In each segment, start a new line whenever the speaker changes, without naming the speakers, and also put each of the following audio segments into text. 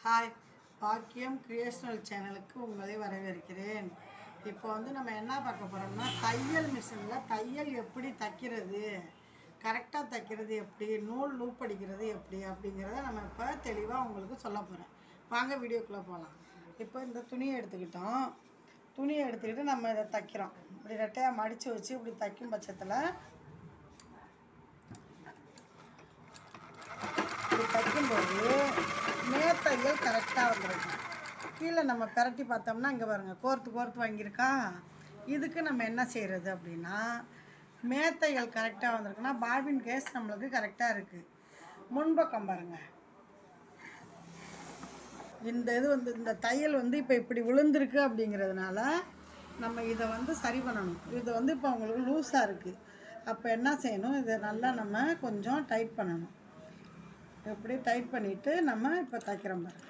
hi பாக்கியம் creational சேனலுக்கு உங்களை வரவேற்கிறேன் இப்போ வந்து நம்ம என்ன பார்க்க போகிறோம்னா தையல் மிஷினில் தையல் எப்படி தைக்கிறது கரெக்டாக தைக்கிறது எப்படி நூல் லூப் அடிக்கிறது எப்படி அப்படிங்கிறத நம்ம இப்போ தெளிவாக உங்களுக்கு சொல்ல போகிறேன் வாங்க வீடியோக்குள்ளே போகலாம் இப்போ இந்த துணியை எடுத்துக்கிட்டோம் துணியை எடுத்துக்கிட்டு நம்ம இதை தைக்கிறோம் இப்படி ரெட்டையாக மடித்து வச்சு இப்படி தைக்கும் பட்சத்தில் இப்படி தைக்கும்போது மேத்தையல் கரெக்டாக வந்துருக்கும் கீழே நம்ம பிரட்டி பார்த்தோம்னா இங்கே பாருங்கள் கோர்த்து கோர்த்து வாங்கியிருக்கா இதுக்கு நம்ம என்ன செய்கிறது அப்படின்னா மேத்தையல் கரெக்டாக வந்திருக்குன்னா பாபின் கேஸ் நம்மளுக்கு கரெக்டாக இருக்குது முன்பக்கம் பாருங்கள் இந்த இது வந்து இந்த தையல் வந்து இப்போ இப்படி விழுந்திருக்கு அப்படிங்கிறதுனால நம்ம இதை வந்து சரி பண்ணணும் இது வந்து இப்போ உங்களுக்கு லூஸாக இருக்குது அப்போ என்ன செய்யணும் இதை நல்லா நம்ம கொஞ்சம் டைட் பண்ணணும் இப்படி டைட் பண்ணிவிட்டு நம்ம இப்போ தைக்கிறோம் பாருங்க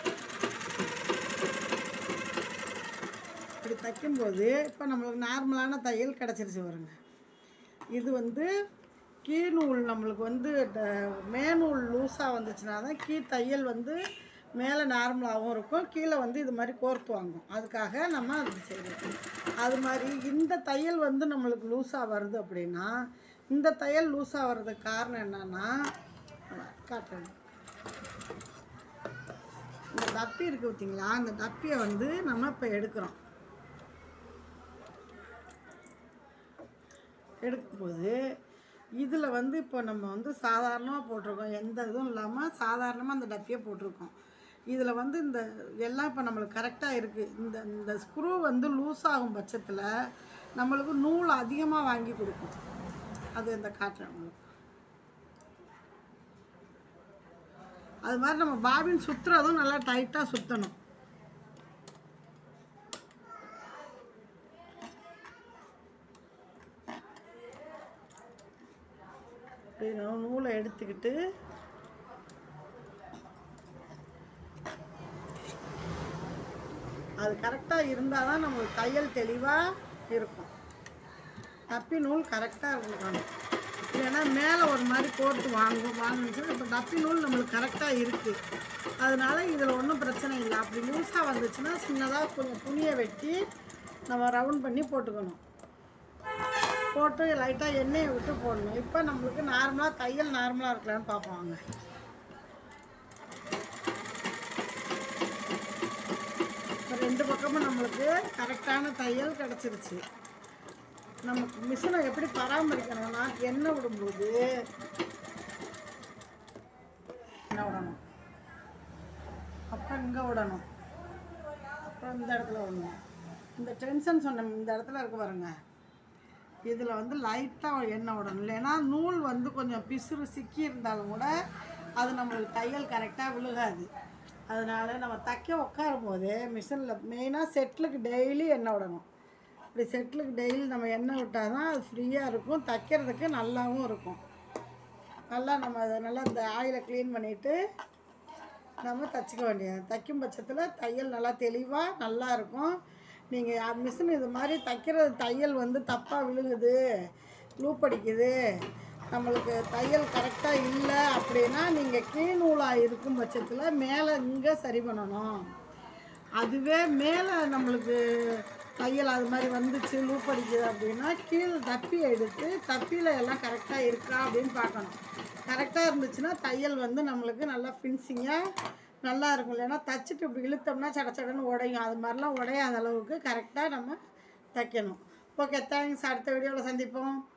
இப்படி தைக்கும்போது இப்போ நம்மளுக்கு நார்மலான தையல் கிடச்சிருச்சு வருங்க இது வந்து கீழ்நூல் நம்மளுக்கு வந்து ட- மேநூல் லூஸாக வந்துச்சுன்னா தான் கீ தையல் வந்து மேலே நார்மலாகவும் இருக்கும் கீழே வந்து இது மாதிரி கோர்த்து வாங்கும் அதுக்காக நம்ம அது செய்யணும் அது மாதிரி இந்த தையல் வந்து நம்மளுக்கு லூஸாக வருது அப்படின்னா இந்த தையல் லூஸாக வர்றதுக்கு காரணம் என்னன்னா காட்டுறேன் இந்த டப்பி இருக்குது பார்த்தீங்களா அந்த டப்பியை வந்து நம்ம இப்போ எடுக்கிறோம் எடுக்கும்போது இதில் வந்து இப்போ நம்ம வந்து சாதாரணமாக போட்டிருக்கோம் எந்த இதுவும் இல்லாமல் சாதாரணமாக அந்த டப்பியை போட்டிருக்கோம் இதில் வந்து இந்த எல்லாம் இப்போ நம்மளுக்கு கரெக்டாக இருக்குது இந்த இந்த ஸ்க்ரூ வந்து லூஸ் ஆகும் பட்சத்தில் நம்மளுக்கு நூல் அதிகமாக வாங்கி கொடுக்கும் அது இந்த காட்டுறேன் உங்களுக்கு அது மாதிரி நம்ம பாபின் சுற்றுறதும் நல்லா டைட்டாக சுற்றணும் இப்படி நூ- நூலை எடுத்துக்கிட்டு அது கரெக்டாக இருந்தால் தான் நம்மளுக்கு தையல் தெளிவாக இருக்கும் தப்பி நூல் கரெக்டாக இருக்கணும் இல்லைன்னா மேலே ஒரு மாதிரி கோர்த்து வாங்கும் வாங்குச்சுன்னா இப்போ தப்பி நூல் நம்மளுக்கு கரெக்டாக இருக்குது அதனால இதில் ஒன்றும் பிரச்சனை இல்லை அப்படி லூஸாக வந்துச்சுன்னா சின்னதாக கொஞ்சம் துணியை வெட்டி நம்ம ரவுண்ட் பண்ணி போட்டுக்கணும் போட்டு லைட்டாக எண்ணெயை விட்டு போடணும் இப்போ நம்மளுக்கு நார்மலாக தையல் நார்மலாக இருக்கலான்னு பார்ப்போம் வாங்க இப்போ ரெண்டு பக்கமும் நம்மளுக்கு கரெக்டான தையல் கிடச்சிருச்சு நமக்கு மிஷினை எப்படி பராமரிக்கணும்னா எண்ணெய் விடும்போது எண்ணெய் விடணும் அப்புறம் இங்கே விடணும் அப்புறம் இந்த இடத்துல விடணும் இந்த டென்ஷன் சொன்ன இந்த இடத்துல இருக்கு பாருங்க இதில் வந்து லைட்டாக எண்ணெய் விடணும் இல்லைன்னா நூல் வந்து கொஞ்சம் பிசுறு சிக்கி இருந்தாலும் கூட அது நம்மளுக்கு தையல் கரெக்டாக விழுகாது அதனால நம்ம தைக்க உட்காரும் போதே மிஷினில் மெயினாக செட்டிலுக்கு டெய்லி எண்ணெய் விடணும் இப்படி செட்டிலுக்கு டெய்லி நம்ம எண்ணெய் விட்டால் தான் அது ஃப்ரீயாக இருக்கும் தைக்கிறதுக்கு நல்லாவும் இருக்கும் நல்லா நம்ம அதை நல்லா இந்த ஆயிலை க்ளீன் பண்ணிவிட்டு நம்ம தச்சுக்க வேண்டியது தைக்கும் பட்சத்தில் தையல் நல்லா தெளிவாக நல்லா இருக்கும் நீங்கள் மிஷின் இது மாதிரி தைக்கிறது தையல் வந்து தப்பாக விழுகுது லூப் அடிக்குது நம்மளுக்கு தையல் கரெக்டாக இல்லை அப்படின்னா நீங்கள் கீழ்நூலாக இருக்கும் பட்சத்தில் மேலே இங்கே சரி பண்ணணும் அதுவே மேலே நம்மளுக்கு தையல் அது மாதிரி வந்துச்சு லூப் அடிக்குது அப்படின்னா கீழ் தப்பியை எடுத்து தப்பியில் எல்லாம் கரெக்டாக இருக்கா அப்படின்னு பார்க்கணும் கரெக்டாக இருந்துச்சுன்னா தையல் வந்து நம்மளுக்கு நல்லா ஃபினிஷிங்காக நல்லா இருக்கும் இல்லைன்னா தச்சுட்டு இப்படி இழுத்தோம்னா சட சடன்னு உடையும் அது மாதிரிலாம் உடையாத அளவுக்கு கரெக்டாக நம்ம தைக்கணும் ஓகே தேங்க்ஸ் அடுத்த வீடியோவில் சந்திப்போம்